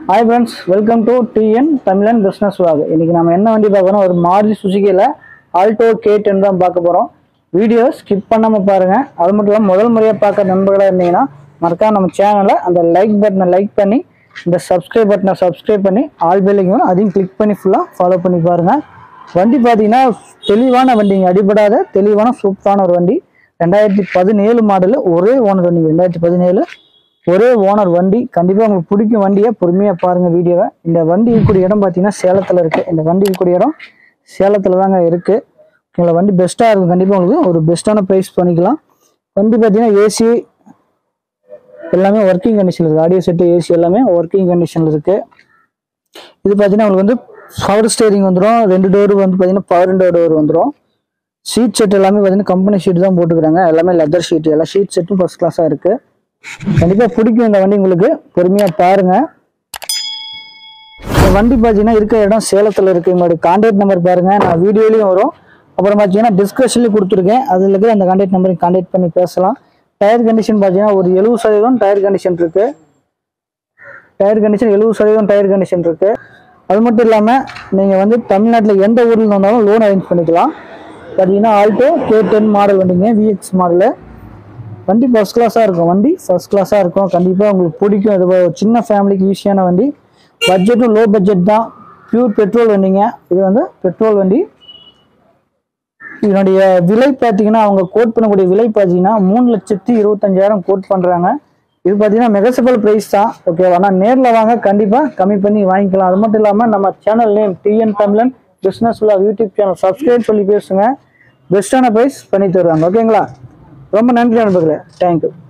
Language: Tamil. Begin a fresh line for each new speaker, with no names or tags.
hi friends welcome to TN Tamizhan business walk இன்னைக்கு நம்ம என்ன வண்டி பார்க்கறோம் ஒரு மாருதி சுசுகியில் ஆல்டோ கே டென் தான் பார்க்க போகிறோம் வீடியோ ஸ்கிப் பண்ணாமல் பாருங்கள் அது மட்டும் இல்லாமல் முதல் முறையாக பார்க்குற நண்பர்களாக இருந்தீங்கன்னா மறக்காம நம்ம சேனலை அந்த லைக் பட்டனை லைக் பண்ணி இந்த சப்ஸ்கிரைப் பட்டனை சப்ஸ்கிரைப் பண்ணி ஆல் பெல்லையும் அதையும் கிளிக் பண்ணி ஃபுல்லாக ஃபாலோ பண்ணி பாருங்கள் வண்டி பார்த்தீங்கன்னா தெளிவான வண்டிங்க அடிபடாத தெளிவான சூப்பரான ஒரு வண்டி ரெண்டாயிரத்தி பதினேழு மாடலு ஒரே ஓனர் வண்டி ரெண்டாயிரத்தி பதினேழு ஒரே ஓனர் வண்டி கண்டிப்பாக உங்களுக்கு பிடிக்கும் வண்டியை பொறுமையாக பாருங்கள் வீடியோவை இந்த வண்டி இருக்கக்கூடிய இடம் பார்த்தீங்கன்னா சேலத்தில் இருக்குது இந்த வண்டி இருக்கக்கூடிய இடம் சேலத்தில் தாங்க இருக்குது உங்களை வண்டி பெஸ்ட்டாக இருக்கும் கண்டிப்பாக உங்களுக்கு ஒரு பெஸ்ட்டான ப்ரைஸ் பண்ணிக்கலாம் வண்டி பார்த்தீங்கன்னா ஏசி எல்லாமே ஒர்க்கிங் கண்டிஷனில் இருக்குது ஆடியோ செட்டு ஏசி எல்லாமே ஒர்க்கிங் கண்டிஷனில் இருக்குது இது பார்த்தீங்கன்னா உங்களுக்கு வந்து பவர் ஸ்டேரிங் வந்துடும் ரெண்டு டோர் வந்து பார்த்தீங்கன்னா பவர் விண்டோ டோர் வந்துடும் ஷீட் செட் எல்லாமே பார்த்தீங்கன்னா கம்பெனி ஷீட் தான் போட்டுக்கிறாங்க எல்லாமே லெதர் ஷீட் எல்லா ஷீட் செட்டும் ஃபர்ஸ்ட் கிளாஸாக இருக்குது கண்டிப்பாக பிடிக்கும் இந்த வண்டி உங்களுக்கு பொறுமையாக பாருங்கள் இந்த வண்டி பார்த்தீங்கன்னா இருக்கிற இடம் சேலத்தில் இருக்குது எங்களுடைய கான்டாக்ட் நம்பர் பாருங்கள் நான் வீடியோலையும் வரும் அப்புறம் பார்த்தீங்கன்னா டிஸ்கிரிப்ஷன்லேயும் கொடுத்துருக்கேன் அதில் இருக்கிற அந்த கான்டாக்ட் நம்பருக்கு கான்டாக்ட் பண்ணி பேசலாம் டயர் கண்டிஷன் பார்த்தீங்கன்னா ஒரு எழுபது சதவீதம் டயர் கண்டிஷன் இருக்குது டயர் கண்டிஷன் எழுபது சதவீதம் டயர் கண்டிஷன் இருக்குது அது மட்டும் இல்லாமல் நீங்கள் வந்து தமிழ்நாட்டில் எந்த ஊரில் வந்தாலும் லோன் அரேஞ்ச் பண்ணிக்கலாம் பார்த்தீங்கன்னா ஆல்டோ கே டென் மாடல் வண்டிங்க விஎக்ஸ் மாடலு வண்டி ஃபர்ஸ்ட் கிளாஸாக இருக்கும் வண்டி ஃபர்ஸ்ட் கிளாஸாக இருக்கும் கண்டிப்பாக உங்களுக்கு பிடிக்கும் இது ஒரு சின்ன ஃபேமிலிக்கு ஈஸியான வண்டி பட்ஜெட்டும் லோ பட்ஜெட் தான் பியூர் பெட்ரோல் வண்டிங்க இது வந்து பெட்ரோல் வண்டி இதனுடைய விலை பார்த்தீங்கன்னா அவங்க கோட் பண்ணக்கூடிய விலை பார்த்தீங்கன்னா மூணு லட்சத்தி இருபத்தஞ்சாயிரம் கோட் பண்ணுறாங்க இது பார்த்தீங்கன்னா மெகசபிள் ப்ரைஸ் தான் ஓகே ஆனால் நேரில் வாங்க கண்டிப்பாக கம்மி பண்ணி வாங்கிக்கலாம் அது மட்டும் இல்லாமல் நம்ம channel name TN Tamizhan business YouTube channel subscribe சொல்லி பேசுங்க பெஸ்ட்டான ப்ரைஸ் பண்ணி தருவாங்க ஓகேங்களா ரொம்ப நன்றி நண்பர்களே தேங்க்யூ